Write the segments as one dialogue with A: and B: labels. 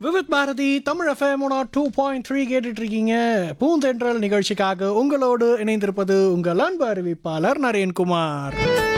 A: Vividh Bharati Tamil FM two point three கேட்டுட்டு இருக்கீங்க பூந்தென்றல் நிகழ்ச்சிக்காக உங்களோடு இணைந்திருப்பது உங்கள் அன்பு அறிவிப்பாளர் நரேன்குமார்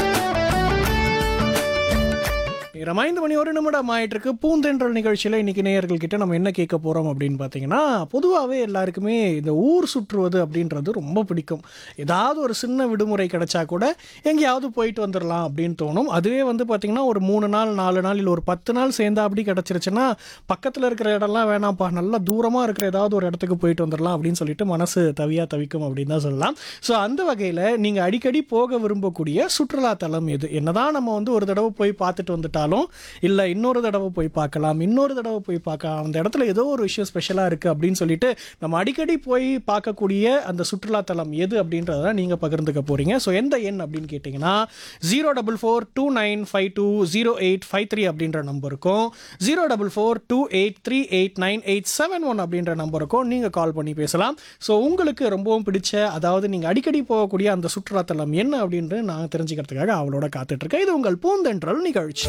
A: நேரம் ஐந்து மணி ஒரு நிமிடம் ஆயிட்டு இருக்கு பூந்தென்றல் நிகழ்ச்சியில் இன்னைக்கு நேயர்கள் கிட்ட நம்ம என்ன கேட்க போறோம் அப்படின்னு பார்த்தீங்கன்னா பொதுவாகவே எல்லாருக்குமே இந்த ஊர் சுற்றுவது அப்படின்றது ரொம்ப பிடிக்கும் ஏதாவது ஒரு சின்ன விடுமுறை கிடைச்சா கூட எங்கேயாவது போயிட்டு வந்துடலாம் அப்படின்னு தோணும் அதுவே வந்து பார்த்தீங்கன்னா ஒரு மூணு நாள் நாலு நாள் இல்லை ஒரு பத்து நாள் சேர்ந்தா அப்படி கிடச்சிருச்சுன்னா பக்கத்தில் இருக்கிற இடம்லாம் வேணாம்ப்பா நல்லா தூரமாக இருக்கிற ஏதாவது ஒரு இடத்துக்கு போயிட்டு வந்துடலாம் அப்படின்னு சொல்லிட்டு மனசு தவியாக தவிக்கும் அப்படின்னு தான் சொல்லலாம் ஸோ அந்த வகையில் நீங்கள் அடிக்கடி போக விரும்பக்கூடிய சுற்றுலா தலம் எது என்னதான் நம்ம வந்து ஒரு தடவை போய் பார்த்துட்டு வந்துட்டாலும் இல்லை இன்னொரு தடவை போய் பார்க்கலாம் இன்னொரு தடவை போய் பார்க்கலாம் அந்த இடத்துல ஏதோ ஒரு விஷயம் ஸ்பெஷலாக இருக்குது அப்படின்னு சொல்லிட்டு நம்ம அடிக்கடி போய் பார்க்கக்கூடிய அந்த சுற்றுலா தலம் எது அப்படின்றத நீங்கள் பகிர்ந்துக்க போகிறீங்க ஸோ எந்த எண் அப்படின்னு கேட்டிங்கன்னா zero double four two nine five two zero eight five three அப்படின்ற நம்பருக்கும் zero double four two eight three eight nine eight seven one அப்படின்ற நம்பருக்கும் நீங்கள் கால் பண்ணி பேசலாம் ஸோ உங்களுக்கு ரொம்பவும் பிடிச்ச அதாவது நீங்கள் அடிக்கடி போகக்கூடிய அந்த சுற்றுலாத்தலம் என்ன அப்படின்ட்டு நான் தெரிஞ்சுக்கிறதுக்காக அவளோட காத்துட்ருக்கேன் இது உங்கள் பூந்தென்றல் நிகழ்ச்சி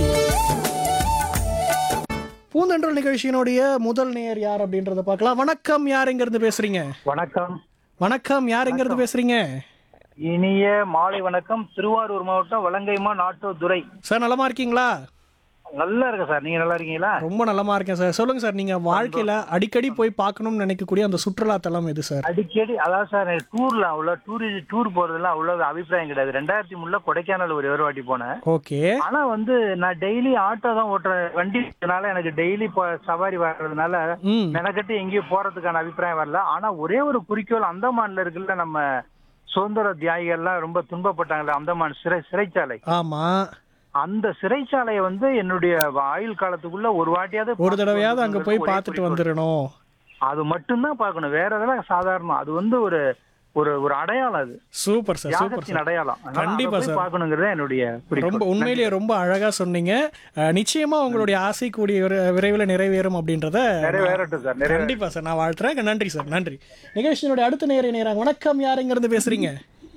A: பூந்தென்றல் நிகழ்ச்சியினுடைய முதல் நேயர் யார் அப்படின்றத பார்க்கலாம் வணக்கம் யார் எங்கேருந்து பேசுறீங்க
B: வணக்கம்
A: வணக்கம் யார் எங்கேருந்து பேசுறீங்க
B: இனிய மாலை வணக்கம் திருவாரூர் மாவட்டம் வலங்கைமா நாட்டூர் துறை
A: சார் நலமா இருக்கீங்களா
B: நல்லா இருக்கு சார் நீங்க நல்லா இருக்கீங்களா
A: ரொம்ப நலமா இருக்கேன் சார் சொல்லுங்க சார் நீங்க வாழ்க்கையில அடிக்கடி போய் பார்க்கணும்னு நினைக்கக்கூடிய அந்த சுற்றுலா தலம் எது சார்
B: அடிக்கடி அதாவது சார் எனக்கு டூர்ல அவ்வளோ டூர் டூர் போறதுலாம் அவ்வளோ அபிப்பிராயம் கிடையாது ரெண்டாயிரத்தி மூணுல கொடைக்கானல் ஒரு ஒரு வாட்டி போனேன்
A: ஓகே
B: ஆனா வந்து நான் டெய்லி ஆட்டோ தான் ஓட்டுறேன் வண்டி இருக்கறதுனால எனக்கு டெய்லி சவாரி வர்றதுனால
A: ம்
B: மெனக்கட்டு எங்கேயும் போறதுக்கான அபிப்பிராயம் வரல ஆனா ஒரே ஒரு குறிக்கோள் அந்தமான்ல இருக்குல்ல நம்ம சுதந்திர தியாகிகள்லாம் ரொம்ப துன்பப்பட்டாங்கல்ல அந்தமான் சிறை சிறைச்சாலை
A: ஆமா
B: அந்த சிறைச்சாலையை வந்து என்னுடைய ஆயுள் காலத்துக்குள்ள ஒரு வாட்டியாவது
A: ஒரு தடவையாவது அங்க போய்
B: ஒரே
A: பார்த்துட்டு
B: குறிக்கோள்.
A: வந்துடணும்
B: அது மட்டும்தான் பார்க்கணும் வேற இதெல்லாம் சாதாரணம் அது வந்து ஒரு ஒரு ஒரு அடையாளம் அது
A: சூப்பர் சார் சூப்பர்
B: தியாகத்தின்
A: சார்
B: அடையாளம் அதனால
A: கண்டிப்பா
B: அதை போய்
A: சார்.
B: பார்க்கணுங்கிறது என்னுடைய குறிக்கோள்.
A: ரொம்ப உண்மையிலேயே ரொம்ப அழகா சொன்னீங்க அஹ், நிச்சயமா உங்களுடைய ஆசை கூடிய விரை- விரைவில் நிறைவேறும் அப்படின்றத
B: நிறைவேறட்டும் சார் நிறைவே
A: கண்டிப்பா சார் நான் வாழ்த்துறேன் நன்றி சார் நன்றி நிகழ்ச்சியினுடைய அடுத்த நேர நேரம் வணக்கம் யார் எங்க இருந்து பேசுறீங்க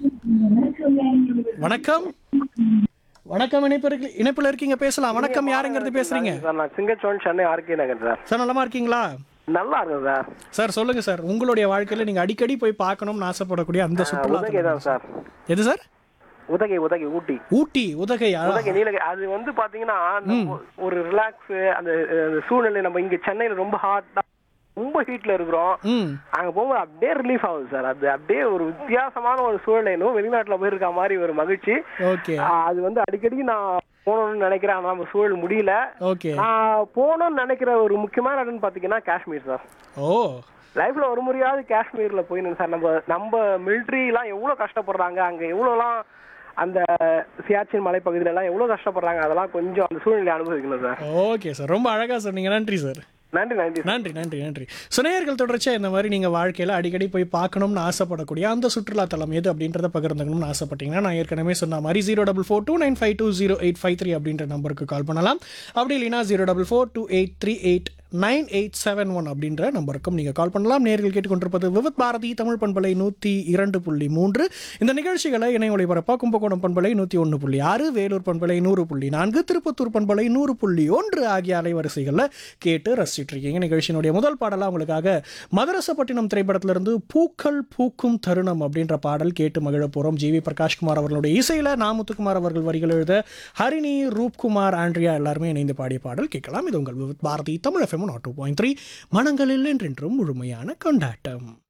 A: வணக்கம் வணக்கம் இணைப்பு இருக்கு- இணைப்புல இருக்கீங்க பேசலாம் வணக்கம் யார் எங்க இருந்து பேசுறீங்க
C: சார் நான் சிங்கச்சோன் Chennai RK Nagar sir
A: sir நலமா இருக்கீங்களா
C: நல்லா இருக்கும் சார்
A: சார் சொல்லுங்க சார் உங்களுடைய வாழ்க்கையில நீங்க அடிக்கடி போய் பார்க்கணும்னு ஆசைப்படக்கூடிய அந்த சுற்றுலா
C: உதகை
A: தலம்
C: தான் சார்
A: எது சார்
C: உதகை உதகை ஊட்டி
A: ஊட்டி உதகை அழகா.
C: உதகை நீலகை அது வந்து பாத்தீங்கன்னா நம்ம ஒரு ரிலாக்ஸ் அந்த அந்த சூழ்நிலை நம்ம இங்க சென்னையில ரொம்ப ஹாட்டா ரொம்ப ஹீட்ல இருக்கிறோம்
A: ம்
C: அங்க போகும்போது அப்படியே ரிலீஃப் ஆகுது சார் அது அப்படியே ஒரு வித்தியாசமான ஒரு சூழ்நிலை இன்னும் வெளிநாட்டுல போயிருக்க மாதிரி ஒரு மகிழ்ச்சி
A: ஓகே
C: ஆஹ் அது வந்து அடிக்கடி நான் போகணும்னு நினைக்கிறேன் ஆனா நம்ம சூழல் முடியல
A: ஓகே
C: நான் போகணும்னு நினைக்கிற ஒரு முக்கியமான இடம்னு பாத்தீங்கன்னா காஷ்மீர் சார்
A: ஓ
C: லைஃப்ல ஒரு முறையாவது காஷ்மீர்ல போயிடணும் சார் நம்ம நம்ம மிலிட்ரி எல்லாம் எவ்வளவு கஷ்டப்படுறாங்க அங்க எவ்வளவுலாம் அந்த சியாச்சின் மலைப்பகுதியில எல்லாம் எவ்வளவு கஷ்டப்படுறாங்க அதெல்லாம் கொஞ்சம் அந்த சூழ்நிலை அனுபவிக்கணும் சார்
A: ஓகே சார் ரொம்ப அழகா சொன்னீங்க நன்றி சார்
C: நன்றி நன்றி
A: நன்றி நன்றி நன்றி சுனையர்கள் தொடர்ச்சியா இந்த மாதிரி நீங்கள் வாழ்க்கையில் அடிக்கடி போய் பார்க்கணும்னு ஆசைப்படக்கூடிய அந்த சுற்றுலா தலம் எது அப்படின்றத பகிர்ந்துக்கணும்னு ஆசைப்பட்டீங்கன்னா நான் ஏற்கனவே சொன்ன மாதிரி zero double four two nine five two zero eight five three அப்படின்ற நம்பருக்கு கால் பண்ணலாம் அப்படி இல்லைன்னா zero double four two eight three eight nine eight seven one அப்படின்ற நம்பருக்கும் நீங்கள் கால் பண்ணலாம் நேர்கள் கேட்டுக்கொண்டிருப்பது விவத் பாரதி தமிழ் பண்பலை நூற்றி இரண்டு புள்ளி மூன்று இந்த நிகழ்ச்சிகளை இணை ஒளிபரப்பா கும்பகோணம் பண்பலை நூற்றி ஒன்று புள்ளி ஆறு வேலூர் பண்பலை நூறு புள்ளி நான்கு திருப்பத்தூர் பண்பலை நூறு புள்ளி ஒன்று ஆகிய அலைவரிசைகளில் கேட்டு ரசிச்சிட்டு இருக்கீங்க நிகழ்ச்சியினுடைய முதல் பாடலாக உங்களுக்காக மதரசப்பட்டினம் திரைப்படத்திலிருந்து பூக்கள் பூக்கும் தருணம் அப்படின்ற பாடல் கேட்டு மகிழ போகிறோம் ஜி வி பிரகாஷ்குமார் அவர்களுடைய இசையில் நாமுத்துக்குமார் அவர்கள் வரிகள் எழுத ஹரிணி ரூப்குமார் ஆண்ட்ரியா எல்லாருமே இணைந்து பாடிய பாடல் கேட்கலாம் இது உங்கள் விவித் பாரதி தமிழ் எஃப்எம் நாட் டூ பாயிண்ட் த்ரீ மனங்களில் என்றென்றும் முழுமையான கொண்டாட்டம்